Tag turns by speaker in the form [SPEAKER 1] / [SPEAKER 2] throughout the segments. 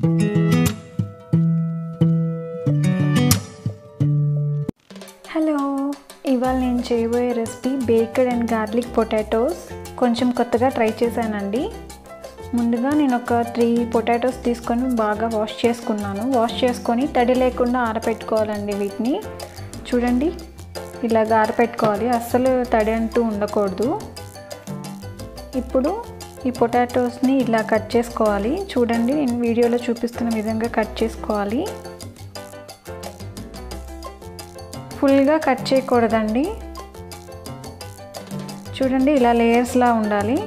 [SPEAKER 1] hello ఇవాళ నేను చేయబోయే recipe baked and garlic potatoes కొంచెం కొత్తగా ట్రై చేశానండి ముందుగా నేను ఒక త్రీ పొటాటోస్ తీసుకొని బాగా వాష్ చేసుకున్నాను వాష్ చేసుకొని తడి లేకుండా ఆరబెట్టుకోవాలండి వీటిని చూడండి ఇలాగ ఆరబెట్టుకోవాలి అస్సలు తడి అంటూ ఉండకూడదు ఇప్పుడు ఈ పొటాటోస్ని ఇలా కట్ చేసుకోవాలి చూడండి నేను వీడియోలో చూపిస్తున్న విధంగా కట్ చేసుకోవాలి ఫుల్గా కట్ చేయకూడదండి చూడండి ఇలా లేయర్స్లా ఉండాలి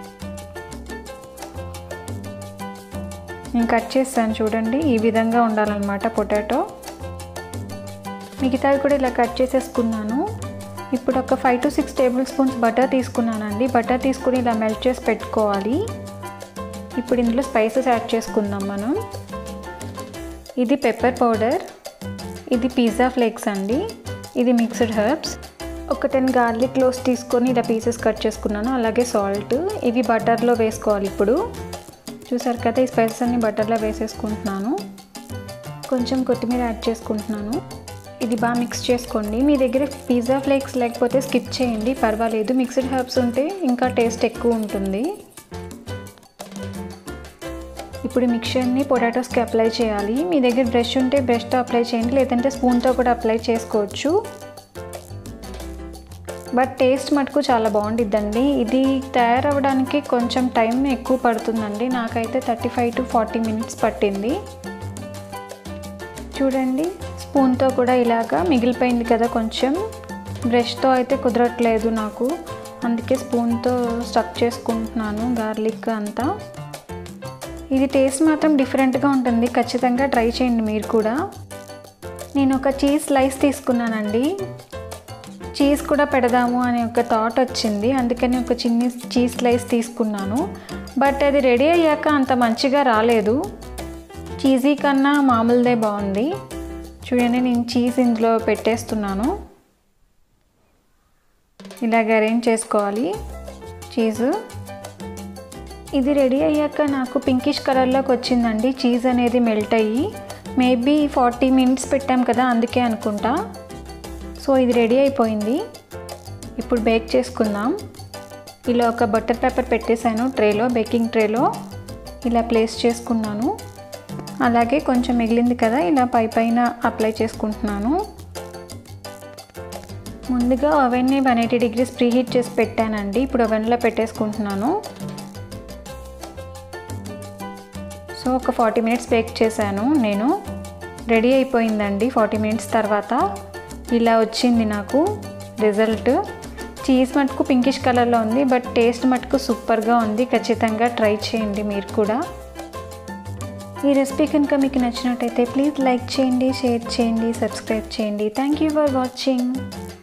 [SPEAKER 1] నేను కట్ చేస్తాను చూడండి ఈ విధంగా ఉండాలన్నమాట పొటాటో మిగతావి కూడా ఇలా కట్ చేసేసుకున్నాను ఇప్పుడు ఒక five to six tablespoons butter తీసుకున్నానండి బటర్ తీసుకుని ఇలా మెల్ట్ చేసి పెట్టుకోవాలి ఇప్పుడు ఇందులో స్పైసెస్ యాడ్ చేసుకుందాం మనం ఇది పెప్పర్ పౌడర్ ఇది పిజ్జా ఫ్లేక్స్ అండి ఇది మిక్స్డ్ హెర్బ్స్ ఒక టెన్ గార్లిక్ క్లోవ్స్ తీసుకొని ఇలా పీసెస్ కట్ చేసుకున్నాను అలాగే సాల్ట్ ఇవి బటర్లో వేసుకోవాలి ఇప్పుడు చూసారు కదా ఈ స్పైసెస్ అన్ని బటర్లో వేసేసుకుంటున్నాను కొంచెం కొత్తిమీర యాడ్ చేసుకుంటున్నాను ఇది బాగా మిక్స్ చేసుకోండి మీ దగ్గర పిజ్జా ఫ్లేక్స్ లేకపోతే స్కిప్ చేయండి పర్వాలేదు మిక్స్డ్ హెర్బ్స్ ఉంటే ఇంకా టేస్ట్ ఎక్కువ ఉంటుంది ఇప్పుడు మిక్చర్ని పొటాటోస్కి అప్లై చేయాలి మీ దగ్గర బ్రష్ ఉంటే బ్రష్తో అప్లై చేయండి లేదంటే స్పూన్తో కూడా అప్లై చేసుకోవచ్చు బట్ టేస్ట్ మటుకు చాలా బాగుండిద్దండి ఇది తయారవ్వడానికి కొంచెం టైం ఎక్కువ పడుతుందండి నాకైతే thirty five to forty minutes పట్టింది చూడండి స్పూన్తో కూడా ఇలాగా మిగిలిపోయింది కదా కొంచెం బ్రష్తో అయితే కుదరట్లేదు నాకు అందుకే స్పూన్తో స్టక్ చేసుకుంటున్నాను గార్లిక్ అంతా ఇది టేస్ట్ మాత్రం డిఫరెంట్గా ఉంటుంది ఖచ్చితంగా ట్రై చేయండి మీరు కూడా నేను ఒక చీజ్ స్లైస్ తీసుకున్నానండి చీజ్ కూడా పెడదాము అనే ఒక థాట్ వచ్చింది అందుకని ఒక చిన్ని చీజ్ స్లైస్ తీసుకున్నాను బట్ అది రెడీ అయ్యాక అంత మంచిగా రాలేదు చీజీ కన్నా మామూలుదే బాగుంది చూడండి నేను చీజ్ ఇందులో పెట్టేస్తున్నాను ఇలాగ అరేంజ్ చేసుకోవాలి చీజు ఇది రెడీ అయ్యాక నాకు పింకిష్ కలర్లోకి వచ్చిందండి చీజ్ అనేది మెల్ట్ అయ్యి మేబీ ఫార్టీ మినిట్స్ పెట్టాం కదా అందుకే అనుకుంటా సో ఇది రెడీ అయిపోయింది ఇప్పుడు బేక్ చేసుకుందాం ఇలా ఒక బటర్ పేపర్ పెట్టేశాను ట్రేలో బేకింగ్ ట్రేలో ఇలా ప్లేస్ చేసుకున్నాను అలాగే కొంచెం మిగిలింది కదా ఇలా పై పైన అప్లై చేసుకుంటున్నాను ముందుగా ఓవెన్ని one eighty degrees preheat చేసి పెట్టానండి ఇప్పుడు ఓవెన్లో పెట్టేసుకుంటున్నాను సో ఒక ఫార్టీ మినిట్స్ బేక్ చేశాను నేను రెడీ అయిపోయిందండి ఫార్టీ మినిట్స్ తర్వాత ఇలా వచ్చింది నాకు రిజల్ట్ చీజ్ మటుకు పింకిష్ కలర్లో ఉంది బట్ టేస్ట్ మటుకు సూపర్గా ఉంది ఖచ్చితంగా ట్రై చేయండి మీరు కూడా ఈ రెసిపీ కనుక మీకు నచ్చినట్టయితే ప్లీజ్ లైక్ చేయండి షేర్ చేయండి సబ్స్క్రైబ్ చేయండి థ్యాంక్ యూ ఫర్ వాచింగ్